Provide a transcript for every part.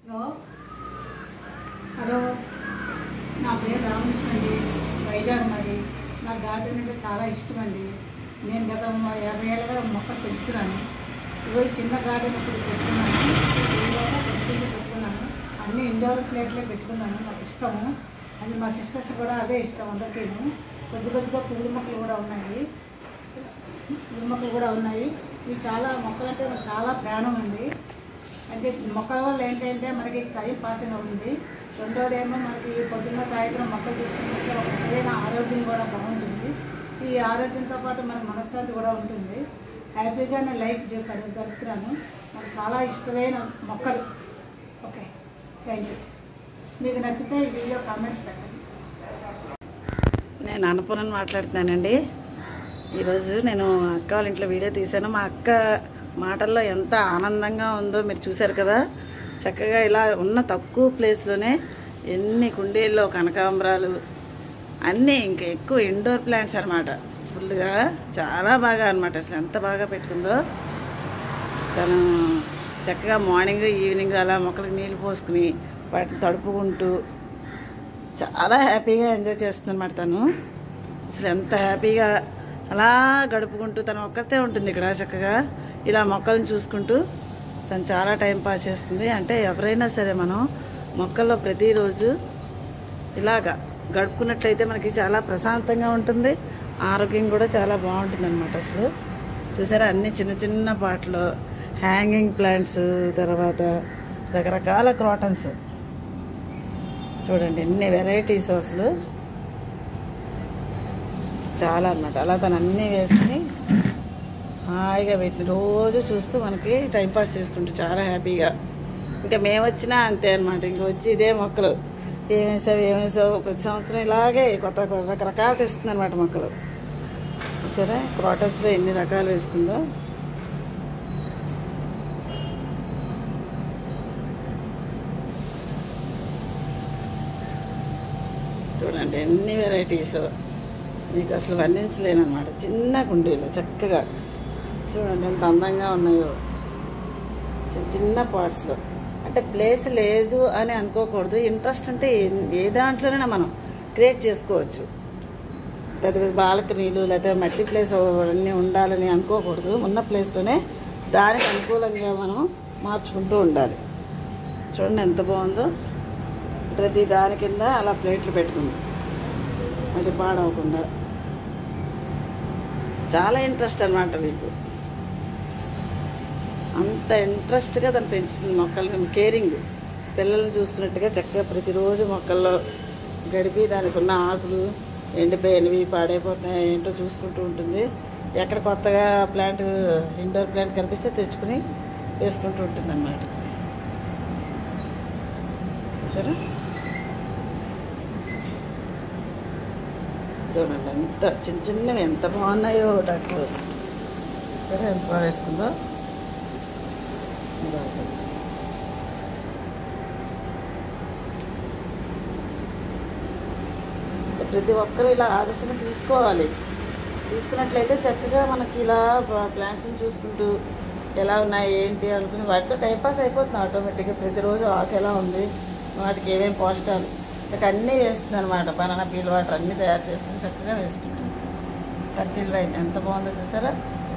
Hello hello నా పేరు రామకృష్ణ అండి వైజాగ్ మరి నాకు గార్డెన్ అంటే చాలా ఇష్టం అండి నేను గత మ- యాభై ఏళ్ళగా మొక్కలు పెంచుతున్నాను ఇదిగో ఈ చిన్న గార్డెన్ ఇప్పుడు పెట్టుకున్నాను ఈలోగా పెట్టుకుంటూ పెట్టుకున్నాను అన్ని ఇండోర్ ప్లేట్లే పెట్టుకున్నాను నాకు ఇష్టము అది మా సిస్టర్స్ కూడా అవే ఇష్టం అందరికీను కొద్ది కొద్దిగా పువ్వుల మొక్కలు కూడా ఉన్నాయి పువ్వుల మొక్కలు కూడా ఉన్నాయి ఇవి చాలా మొక్కలంటే నాకు చాలా ప్రాణం అండి అంటే మొక్కల వల్ల ఏంటంటే మనకి టైం పాసింగ్ అవుతుంది రెండోది ఏమో మనకి పొద్దున్న సాయంత్రం మొక్కలు చూసుకుంటే ఒక ఏదైనా ఆరోగ్యం కూడా బాగుంటుంది ఈ ఆరోగ్యంతో పాటు మన మనశ్శాంతి కూడా ఉంటుంది హ్యాపీగా నేను లైఫ్ జీ- గడు- గడుపుతున్నాను నాకు చాలా ఇష్టమైన మొక్కలు ఓకే థ్యాంక్ యూ మీకు నచ్చితే ఈ వీడియో కామెంట్స్ పెట్టండి నేను అన్నపూర్ణని మాట్లాడుతున్నానండి ఈరోజు నేను అక్క వాళ్ళ ఇంట్లో వీడియో తీశాను మా అక్క మాటల్లో ఎంత ఆనందంగా ఉందో మీరు చూశారు కదా చక్కగా ఇలా ఉన్న తక్కువ ప్లేస్లోనే ఎన్ని కుండీల్లో కనకాంబరాలు అన్నీ ఇంకా ఎక్కువ ఇండోర్ ప్లాంట్స్ అనమాట ఫుల్గా చాలా బాగా అనమాట అసలు ఎంత బాగా పెట్టుకుందో తను చక్కగా మార్నింగ్ ఈవినింగ్ అలా మొక్కలకు నీళ్ళు పోసుకుని వాటిని తడుపుకుంటూ చాలా హ్యాపీగా ఎంజాయ్ చేస్తుందన్నమాట తను అసలు ఎంత హ్యాపీగా అలా గడుపుకుంటూ తను ఒక్కతే ఉంటుంది ఇక్కడ చక్కగా ఇలా మొక్కలను చూసుకుంటూ తను చాలా టైం పాస్ చేస్తుంది అంటే ఎవరైనా సరే మనం మొక్కల్లో ప్రతిరోజు ఇలాగా గడుపుకున్నట్లయితే మనకి చాలా ప్రశాంతంగా ఉంటుంది ఆరోగ్యం కూడా చాలా బాగుంటుంది అనమాట అసలు చూసారా అన్ని చిన్న చిన్న పాటలు హ్యాంగింగ్ ప్లాంట్స్ తర్వాత రకరకాల క్రాటన్స్ చూడండి ఎన్ని వెరైటీస్ అసలు చాలా అన్నమాట అలా తను అన్నీ వేసుకుని హాయిగా వీటిని రోజు చూస్తూ మనకి టైంపాస్ చేసుకుంటూ చాలా హ్యాపీగా ఇంకా మేము వచ్చినా అంతే అనమాట ఇంక వచ్చి ఇదే మొక్కలు ఏం వేసావు ఏం వేసావు ప్రతి సంవత్సరం ఇలాగే కొత్త కొత్త రకరకాలు తెస్తుంది అనమాట మొక్కలు సరే క్రాటన్స్లో ఎన్ని రకాలు వేసుకుందో చూడండి ఎన్ని వెరైటీస్ మీకు అసలు వర్ణించలేను అనమాట చిన్న కుండీలు చక్కగా చూడండి ఎంత అందంగా ఉన్నాయో చిన్న చిన్న పార్ట్స్లో అంటే ప్లేస్ లేదు అని అనుకోకూడదు ఇంట్రెస్ట్ ఉంటే ఏ- ఏ దాంట్లోనైనా మనం క్రియేట్ చేసుకోవచ్చు పెద్ద పెద్ద బాల్కనీలు లేదా మట్టి ప్లేస్ అన్నీ ఉండాలని అనుకోకూడదు ఉన్న ప్లేస్లోనే దానికి అనుకూలంగా మనం మార్చుకుంటూ ఉండాలి చూడండి ఎంత బాగుందో ప్రతి దాని కింద అలా ప్లేట్లు పెట్టుకుంది అది పాడవకుండా చాలా ఇంట్రెస్ట్ అనమాట మీకు అంత ఇంట్రెస్ట్గా తను పెంచుతుంది మొక్కలు కేరింగ్ పిల్లల్ని చూసుకున్నట్టుగా చక్కగా ప్రతిరోజు మొక్కల్లో గడిపి దానికి ఉన్న ఆకులు ఎండిపోయినవి పాడైపోతున్నాయి ఏంటో చూసుకుంటూ ఉంటుంది ఎక్కడ కొత్తగా ప్లాంట్ ఇండోర్ ప్లాంట్ కనిపిస్తే తెచ్చుకుని వేసుకుంటూ ఉంటుంది అన్నమాట సరే చూడండి ఎంత చిన్న చిన్నవి ఎంత బాగున్నాయో డాక్టర్ సరే ఎంత బాగా వేసుకుందో ఇదిగో. ప్రతి ఒక్కరు ఇలా ఆదర్శంగా తీసుకోవాలి తీసుకున్నట్లయితే చక్కగా మనకి ఇలా ప్లాంట్స్ని చూసుకుంటూ ఎలా ఉన్నాయి ఏంటి అనుకుని వాటితో టైంపాస్ అయిపోతుంది ఆటోమేటిక్గా ప్రతిరోజు ఆకు ఎలా ఉంది వాటికి ఏమేమి పోషకాలు ఇక అన్నీ వేస్తుంది అనమాట బనానా పీల్ వాటర్ అన్నీ తయారు చేసుకుని చక్కగా వేసుకుంటుంది టర్టిల్ వైన్ ఎంత బాగుందో చూసారా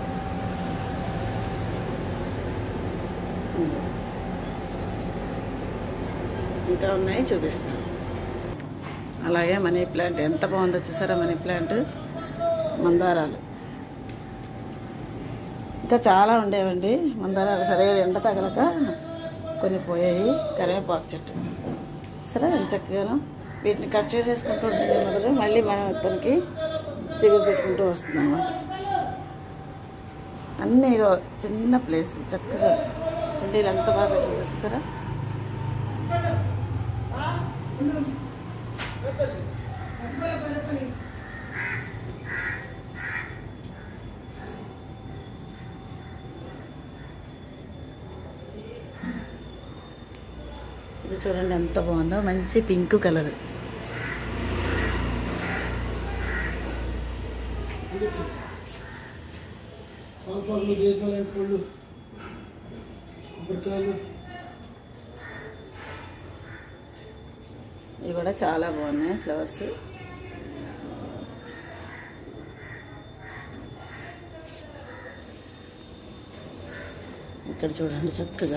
ఉమ్. ఇంకా ఉన్నాయి చూపిస్తాను అలాగే మనీ ప్లాంట్ ఎంత బాగుందో చూసారా మనీ ప్లాంట్ మందారాలు ఇంకా చాలా ఉండేవండి మందారాలు సరే ఎండ తగలక కొన్ని పోయాయి కరివేపాకు చెట్టు సరే అది చక్కగాను వీటిని కట్ చేసేసుకుంటూ ఉంటుంది మొదలు మళ్ళీ మనం తనకి చిగురు పెట్టుకుంటూ వస్తుంది అన్నమాట అన్నీ ఇగో చిన్న ప్లేస్ చక్కగా కుండీలు ఎంత బాగా పెట్టుకుంటూ చూస్తారా ఇది చూడండి ఎంత బాగుందో మంచి పింక్ కలర్ పాలు దేశాలు పళ్ళు కొబ్బరికాయలు ఇవి కూడా చాలా బాగున్నాయి ఫ్లవర్స్ ఇక్కడ చూడండి చక్కగా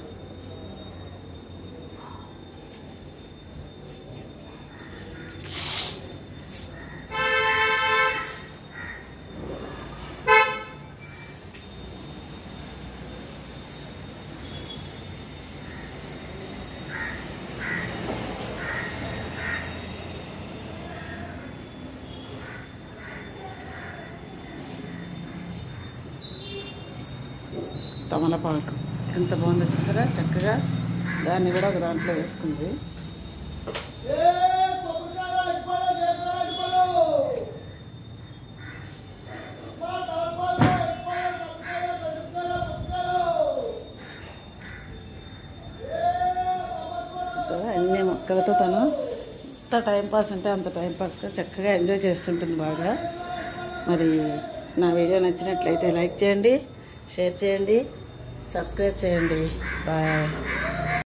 తమలపాకు ఎంత బాగుందో చూసారా చక్కగా దాన్ని కూడా ఒక దాంట్లో వేసుకుంది సరే అన్ని మొక్కలతో తను ఎంత టైంపాస్ అంటే అంత టైంపాస్గా చక్కగా ఎంజాయ్ చేస్తుంటుంది బాగా మరి నా వీడియో నచ్చినట్లయితే లైక్ చేయండి షేర్ చేయండి సబ్స్క్రైబ్ చేయండి బాయ్